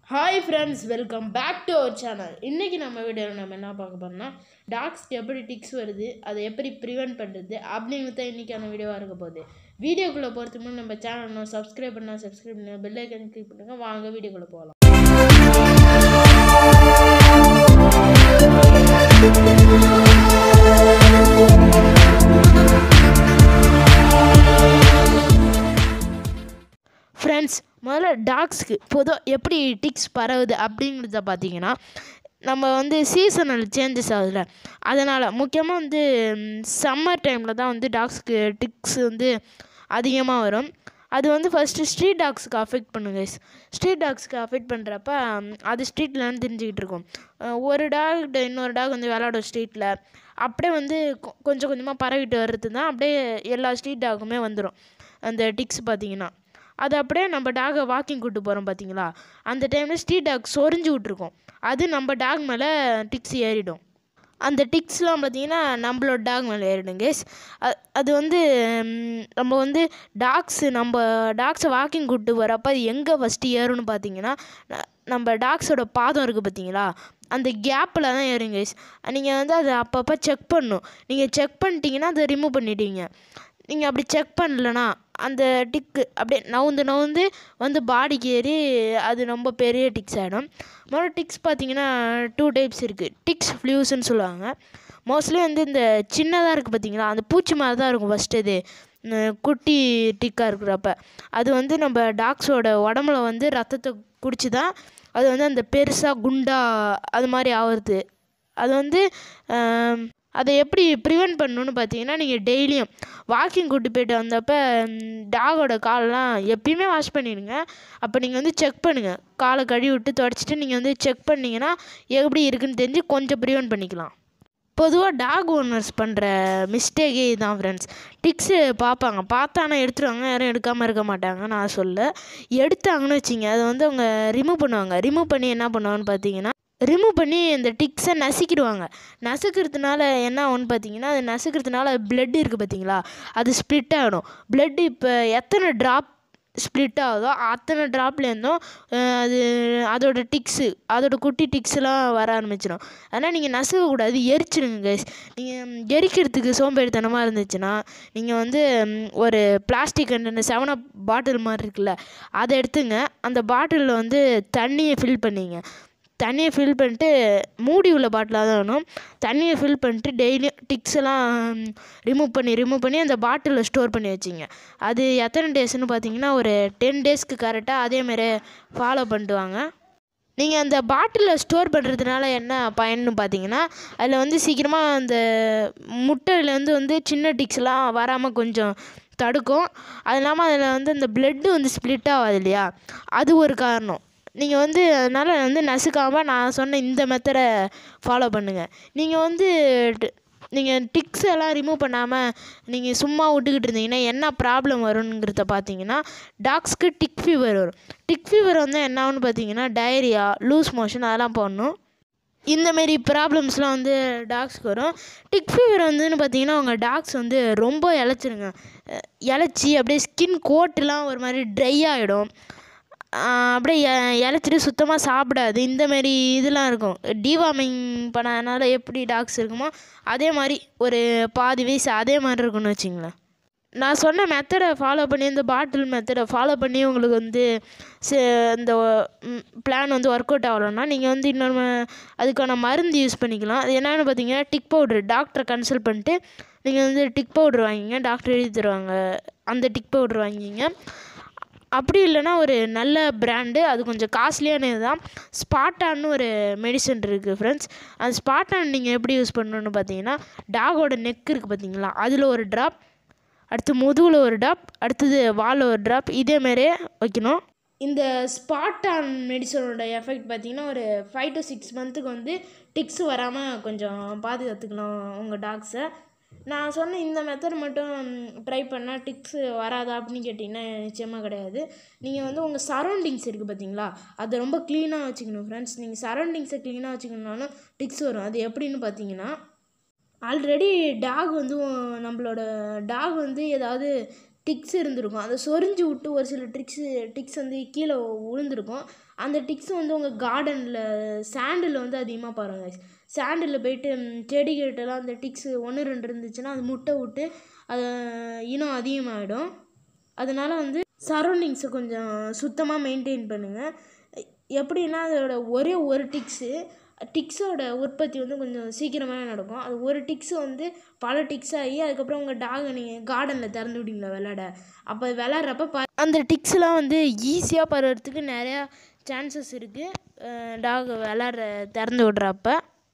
hi friends welcome back to our channel இன்றைக்கி நம்ம வீடியோவில் நம்ம என்ன பார்க்க போகிறோம்னா டாக்ஸ்க்கு எப்படி டிக்ஸ் வருது அதை எப்படி ப்ரிவென்ட் பண்ணுறது அப்படிங்கிறது தான் இன்றைக்கான வீடியோவாக இருக்க போகுது வீடியோக்குள்ளே போகிறதுக்கு முன்னாடி நம்ம சேனல் இன்னும் சப்ஸ்கிரைப் பண்ணால் சப்ஸ்கிரைப் பண்ணி பெல் ஐக்கன் கிளிக் பண்ணுங்கள் வாங்க வீடியோக்குள்ளே போகலாம் ஃப்ரெண்ட்ஸ் முதல்ல டாக்ஸ்க்கு பொதுவாக எப்படி டிக்ஸ் பரவுது அப்படிங்கிறத பார்த்தீங்கன்னா நம்ம வந்து சீசனல் சேஞ்சஸ் ஆகுதுல அதனால் முக்கியமாக வந்து சம்மர் டைமில் தான் வந்து டாக்ஸ்க்கு டிக்ஸ் வந்து அதிகமாக வரும் அது வந்து ஃபஸ்ட்டு ஸ்ட்ரீட் டாக்ஸுக்கு அஃபெக்ட் பண்ணுங்க ஸ்ட்ரீட் டாக்ஸ்க்கு அஃபெக்ட் பண்ணுறப்ப அது ஸ்ட்ரீட்லன்னு தெரிஞ்சுக்கிட்டு இருக்கும் அஹ் ஒரு டாக் இன்னொரு டாக் வந்து விளாடும் ஸ்ட்ரீட்டில் அப்படியே வந்து கொ- கொஞ்சம் கொஞ்சமாக பரவிட்டு வர்றது தான் அப்படியே எல்லா ஸ்ட்ரீட் டாகுமே வந்துடும் அந்த டிக்ஸ் பார்த்தீங்கன்னா அது அப்படியே நம்ம டாகை வாக்கிங் கூட்டு போகிறோம் பார்த்தீங்களா அந்த டைமில் ஸ்ட்ரீட் டாக் சொரிஞ்சு விட்ருக்கோம் அது நம்ம டாக் மேலே டிக்ஸ் ஏறிடும் அந்த டிக்ஸ்லாம் பார்த்தீங்கன்னா நம்மளோட டாக் மேலே ஏறிடும் கேஸ் அது வந்து ம், நம்ம வந்து டாக்ஸு நம்ம டாக்ஸை வாக்கிங் கூப்பிட்டு வரப்போ அது எங்கே ஃபஸ்ட்டு ஏறும்னு பார்த்தீங்கன்னா ந- நம்ம டாக்ஸோட பாதம் இருக்குது பார்த்தீங்களா அந்த கேப்பில் தான் ஏறும் கேஸ் நீங்கள் வந்து அதை அப்பப்போ செக் பண்ணணும் நீங்கள் செக் பண்ணிட்டீங்கன்னா அதை ரிமூவ் பண்ணிட்டீங்க நீங்கள் அப்படி செக் பண்ணலனா அந்த டிக்கு அப்படியே நவுந்து நவுந்து வந்து பாடிக்கு ஏறி அது ரொம்ப பெரிய டிக்ஸ் ஆகிடும் மொதல் டிக்ஸ் பார்த்தீங்கன்னா டூ டைப்ஸ் இருக்குது டிக்ஸ் ஃப்ளூஸ்ன்னு சொல்லுவாங்க மோஸ்ட்லி வந்து இந்த சின்னதாக இருக்குது பார்த்தீங்களா அந்த பூச்சி மாதிரி தான் இருக்கும் ஃபஸ்ட்டு இது உம், குட்டி டிக்காக இருக்கிறப்ப அது வந்து நம்ம டாக்ஸோட உடம்புல வந்து ரத்தத்தை குடிச்சு தான் அது வந்து அந்த பெருசாக குண்டா அது மாதிரி ஆகுறது அது வந்து ஆம், அதை எப்படி ப்ரிவென்ட் பண்ணணும்னு பார்த்தீங்கன்னா நீங்கள் டெய்லியும் வாக்கிங் கூட்டி போயிட்டு வந்தப்போ டாகோட காலெலாம் எப்பயுமே வாஷ் பண்ணிடுங்க அப்போ நீங்கள் வந்து செக் பண்ணுங்கள் காலை கழுவி விட்டு தொடச்சிட்டு நீங்கள் வந்து செக் பண்ணிங்கன்னா எப்படி இருக்குன்னு தெரிஞ்சு கொஞ்சம் ப்ரிவென்ட் பண்ணிக்கலாம் பொதுவாக டாக் ஓனர்ஸ் பண்ணுற மிஸ்டேக்கே இதுதான் ஃப்ரெண்ட்ஸ் டிக்ஸு பார்ப்பாங்க பார்த்தானா எடுத்துருவாங்க யாரும் எடுக்காமல் இருக்க மாட்டாங்க நான் சொல்ல எடுத்தாங்கன்னு வச்சிங்க அதை வந்து அவங்க ரிமூவ் பண்ணுவாங்க ரிமூவ் பண்ணி என்ன பண்ணுவாங்கன்னு பார்த்தீங்கன்னா ரிமூவ் பண்ணி இந்த டிக்ஸை நசுக்கிடுவாங்க நசுக்கிறதுனால என்ன ஆகும்னு பார்த்தீங்கன்னா அது நசுக்கிறதுனால பிளட் இருக்குது பார்த்தீங்களா அது ஸ்ப்ளிட் ஆகிடும் பிளட் இப்போ எத்தனை ட்ராப் ஸ்ப்ளிட் ஆகுதோ அத்தனை ட்ராப்லேருந்தும் அது அதோட டிக்ஸு அதோட குட்டி டிக்ஸ்லாம் வர ஆரம்பிச்சிடும் அதனால் நீங்கள் நசுக்கக்கூடாது எரிச்சிடுங்க கைஸ் நீங்கள் எரிக்கிறதுக்கு சோம்பேறித்தனமாக இருந்துச்சுன்னா நீங்கள் வந்து ம், ஒரு plastic container seven up bottle மாதிரி இருக்குல்ல அதை எடுத்துங்க அந்த பாட்டிலில் வந்து தண்ணியை ஃபில் பண்ணிங்க தண்ணியை ஃபில் பண்ணிட்டு மூடி உள்ள பாட்டிலாக தான் வேணும் தண்ணியை ஃபில் பண்ணிட்டு டெய்லியும் டிக்ஸ் எல்லாம் ரிமூவ் பண்ணி ரிமூவ் பண்ணி அந்த பாட்டிலில் ஸ்டோர் பண்ணி வச்சிங்க அது எத்தனை டேஸ்னு பார்த்தீங்கன்னா ஒரு டென் டேஸ்க்கு கரெக்டாக அதேமாரி ஃபாலோ பண்ணிட்டு வாங்க நீங்கள் அந்த பாட்டிலில் ஸ்டோர் பண்ணுறதுனால என்ன பயன்னு பார்த்தீங்கன்னா அதில் வந்து சீக்கிரமாக அந்த முட்டையிலேருந்து வந்து சின்ன டிக்ஸ்லாம் வராமல் கொஞ்சம் தடுக்கும் அது இல்லாமல் அதில் வந்து அந்த பிளட்டு வந்து ஸ்ப்ளிட் ஆகாது இல்லையா அது ஒரு காரணம் நீங்கள் வந்து அதனால் வந்து நசுக்காமல் நான் சொன்ன இந்த மெத்தடை ஃபாலோ பண்ணுங்கள் நீங்கள் வந்து நீங்கள் டிக்ஸ் எல்லாம் ரிமூவ் பண்ணாமல் நீங்கள் சும்மா விட்டுக்கிட்டு இருந்தீங்கன்னா என்ன ப்ராப்ளம் வருங்கிறத பார்த்தீங்கன்னா டாக்ஸ்க்கு டிக் ஃபீவர் வரும் டிக் ஃபீவர் வந்து என்ன ஆகும்னு பார்த்தீங்கன்னா டயரியா லூஸ் மோஷன் அதெல்லாம் போடணும் இந்தமாரி ப்ராப்ளம்ஸ்லாம் வந்து டாக்ஸ்க்கு வரும் டிக் ஃபீவர் வந்துன்னு பார்த்தீங்கன்னா உங்கள் டாக்ஸ் வந்து ரொம்ப இளைச்சிருங்க அஹ் இளைச்சி அப்படியே ஸ்கின் கோட்டெலாம் ஒரு மாதிரி ட்ரை ஆகிடும் அப்படியே எ- இளைச்சிட்டு சுத்தமாக சாப்பிடாது இந்தமாரி இதெல்லாம் இருக்கும் டிவார்மிங் பண்ணாதனால எப்படி டாக்ஸ் இருக்குமோ அதே மாதிரி ஒரு பாதி வயசு அதே மாதிரி இருக்கும்னு வச்சிங்களேன் நான் சொன்ன மெத்தடை ஃபாலோ பண்ணி இந்த பாட்டில் மெத்தடை ஃபாலோ பண்ணி உங்களுக்கு வந்து ச- இந்த பிளான் வந்து ஒர்க் அவுட் ஆகலைன்னா நீங்கள் வந்து இன்னொரு ம- அதுக்கான மருந்து யூஸ் பண்ணிக்கலாம் அது என்னென்னு பார்த்தீங்கன்னா டிக் பவுட்ரு டாக்டரை கன்சல்ட் பண்ணிட்டு நீங்கள் வந்து டிக் பவுட்ரு வாங்கிங்க டாக்டர் எழுதி தருவாங்க அந்த டிக் பவுட்ரு வாங்கிங்க அப்படி இல்லைன்னா ஒரு நல்ல பிராண்டு அது கொஞ்சம் காஸ்ட்லியானது தான் ஸ்பாட்டான்னு ஒரு மெடிசன் இருக்குது ஃப்ரெண்ட்ஸ் அந்த ஸ்பாட்டான் நீங்கள் எப்படி யூஸ் பண்ணணும்னு பார்த்தீங்கன்னா டாகோட நெக் இருக்குது பார்த்தீங்களா அதில் ஒரு ட்ராப் அடுத்து முதுகில் ஒரு ட்ராப் அடுத்தது வாலில் ஒரு ட்ராப் இதேமாரியே வைக்கணும் இந்த ஸ்பாட்டான் மெடிசனோட எஃபெக்ட் பார்த்தீங்கன்னா ஒரு ஃபைவ் டு சிக்ஸ் மந்த்துக்கு வந்து டிக்ஸ் வராமல் கொஞ்சம் பாதுகாத்துக்கலாம் உங்கள் டாக்ஸை நான் சொன்ன இந்த மெத்தட் மட்டும் ட்ரை பண்ணால் டிக்ஸ் வராதா அப்படின்னு கேட்டிங்கன்னா நிச்சயமாக கிடையாது நீங்கள் வந்து உங்கள் சரௌண்டிங்ஸ் இருக்குது பார்த்தீங்களா அதை ரொம்ப க்ளீனாக வச்சுக்கணும் ஃப்ரெண்ட்ஸ் நீங்கள் சரௌண்டிங்ஸை க்ளீனாக வச்சுக்கணுனாலும் டிக்ஸ் வரும் அது எப்படின்னு பார்த்தீங்கன்னா ஆல்ரெடி டாக் வந்து உ- நம்மளோட டாக் வந்து ஏதாவது டிக்ஸ் இருந்திருக்கும் அதை சொரிஞ்சு விட்டு ஒரு சில ட்ரிக்ஸு டிக்ஸ் வந்து கீழே விழுந்திருக்கும் அந்த டிக்ஸ் வந்து உங்கள் கார்டனில் சாண்டில் வந்து அதிகமாக பாருங்கள் சாண்டில் போயிட்டு ம், செடிகிட்டலாம் அந்த டிக்ஸு ஒன்று ரெண்டு இருந்துச்சுன்னா அது முட்டை விட்டு அது இன்னும் அதிகமாகிடும் அதனால் வந்து சரௌண்டிங்ஸை கொஞ்சம் சுத்தமாக மெயின்டைன் பண்ணுங்கள் எப்படின்னா அதோட ஒரே ஒரு டிக்ஸு டிக்ஸோட உற்பத்தி வந்து கொஞ்சம் சீக்கிரமாக நடக்கும் அது ஒரு டிக்ஸ் வந்து பல டிக்ஸ் ஆகி அதுக்கப்புறம் உங்கள் டாகை நீங்கள் கார்டனில் திறந்து விட்டீங்களா விளாட அப்போ விளாட்றப்ப ப அந்த டிக்ஸ்லாம் வந்து ஈஸியாக பரவறதுக்கு நிறையா சான்சஸ் இருக்குது டாக் விளாட்ற திறந்து விட்றப்ப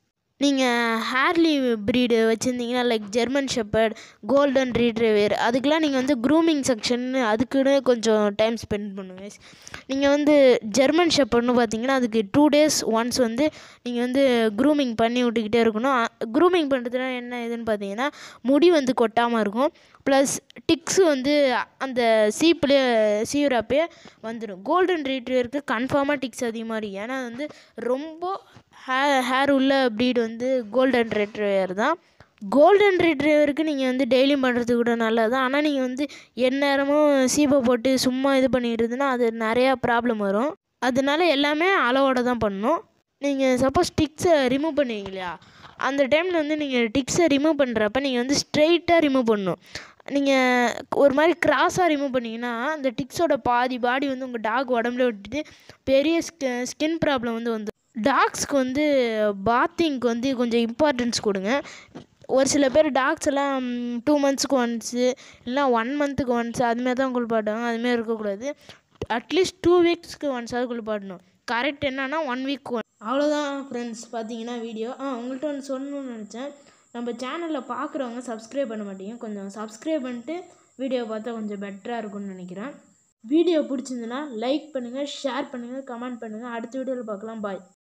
நீங்கள் ஹேர்லி ப்ரீடு வச்சுருந்தீங்கன்னா like German shepherd golden retriever அதுக்கெலாம் நீங்கள் வந்து க்ரூமிங் செக்ஷன் அதுக்குன்னு கொஞ்சம் டைம் ஸ்பெண்ட் பண்ணுங்க நீங்கள் வந்து ஜெர்மன் ஷெப்பர்ட்னு பார்த்தீங்கன்னா அதுக்கு டூ டேஸ் ஒன்ஸ் வந்து நீங்கள் வந்து க்ரூமிங் பண்ணி விட்டுக்கிட்டே இருக்கணும் க்ரூமிங் பண்ணுறதுனா என்ன இதுன்னு பார்த்தீங்கன்னா முடி வந்து கொட்டாமல் இருக்கும் ப்ளஸ் டிக்ஸு வந்து அந்த சீப்புலேயே சீவுறப்பே வந்துடும் கோல்டன் ரீட்ரைவருக்கு கன்ஃபார்மாக டிக்ஸ் அதிகமாக இருக்கும் ஏன்னா அது வந்து ரொம்ப ஹே ஹேர் உள்ள ப்ரீடு வந்து கோல்டன் ரெட்ரைவர் தான் கோல்டன் ரெட்ரைவருக்கு நீங்கள் வந்து டெய்லியும் பண்ணுறது கூட நல்லது தான் ஆனால் நீங்கள் வந்து எந்நேரமும் சீப்பை போட்டு சும்மா இது பண்ணிட்டு இருந்ததுன்னா அது நிறையா ப்ராப்ளம் வரும் அதனால எல்லாமே அளவோட தான் பண்ணணும் நீங்கள் சப்போஸ் டிக்ஸை ரிமூவ் பண்ணுவீங்க இல்லையா அந்த டைமில் வந்து நீங்கள் டிக்ஸை ரிமூவ் பண்ணுறப்ப நீங்கள் வந்து ஸ்ட்ரெயிட்டாக ரிமூவ் பண்ணணும் நீங்கள் ஒரு மாதிரி கிராஸாக ரிமூவ் பண்ணிங்கன்னா அந்த டிக்ஸோட பாதி பாடி வந்து உங்கள் டாக் உடம்புல விட்டுட்டு பெரிய ஸ்கின் ப்ராப்ளம் வந்து வந்து டாக்ஸ்க்கு வந்து பாத்திங்க்கு வந்து கொஞ்சம் இம்பார்ட்டன்ஸ் கொடுங்க ஒரு சில பேர் டாக்ஸ் எல்லாம் டூ மந்த்ஸ்க்கு ஒன்ஸு இல்லை ஒன் மந்த்துக்கு ஒன்ஸ் அதுமாரி தான் குளிப்பாட்டுவாங்க அதுமாரி இருக்கக்கூடாது அட்லீஸ்ட் டூ வீக்ஸ்க்கு ஒன்ஸாவது குளிப்பாட்டணும் கரெக்ட் என்னன்னா ஒன் வீக் ஒன் அவ்வளோதான் ஃப்ரெண்ட்ஸ் பார்த்தீங்கன்னா வீடியோ ஆ உங்கள்கிட்ட ஒன்று சொல்லணும்னு நினச்சேன் நம்ம சேனலில் பார்க்குறவங்க சப்ஸ்கிரைப் பண்ண மாட்டீங்க கொஞ்சம் சப்ஸ்கிரைப் பண்ணிட்டு வீடியோ பார்த்தா கொஞ்சம் பெட்டராக இருக்கும்னு நினைக்கிறேன் வீடியோ பிடிச்சிருந்துன்னா லைக் பண்ணுங்கள் ஷேர் பண்ணுங்கள் கமெண்ட் பண்ணுங்கள் அடுத்த வீடியோவில் பார்க்கலாம் பாய்